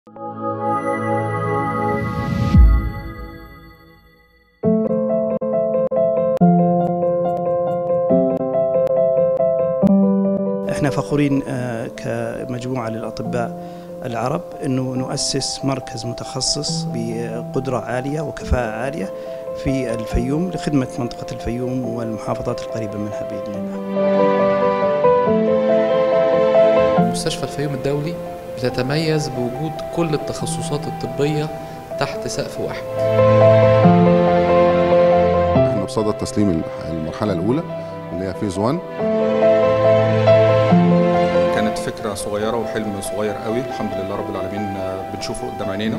احنا فخورين آه، كمجموعه للاطباء العرب انه نؤسس مركز متخصص بقدره عاليه وكفاءه عاليه في الفيوم لخدمه منطقه الفيوم والمحافظات القريبه منها باذن الله. مستشفى الفيوم الدولي بتتميز بوجود كل التخصصات الطبية تحت سقف واحد احنا بصدد تسليم المرحله الاولى اللي هي فيز 1 كانت فكرة صغيرة وحلم صغير قوي الحمد لله رب العالمين آه، بنشوفه قدام عينينا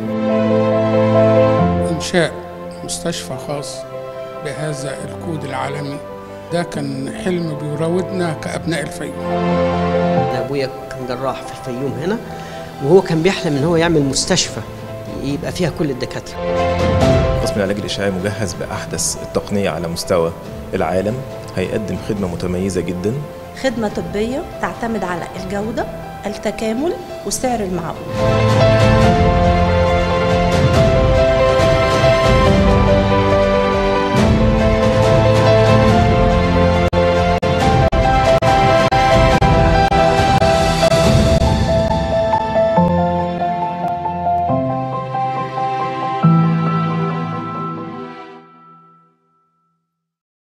إنشاء مستشفى خاص بهذا الكود العالمي ده كان حلم بيراودنا كأبناء الفيوم أنا ابويا كان جراح في الفيوم هنا وهو كان بيحلم ان هو يعمل مستشفى يبقى فيها كل الدكاتره قسم العلاج الإشعاعي مجهز بأحدث التقنية على مستوى العالم هيقدم خدمة متميزة جدا خدمة طبية تعتمد على الجودة التكامل والسعر المعقول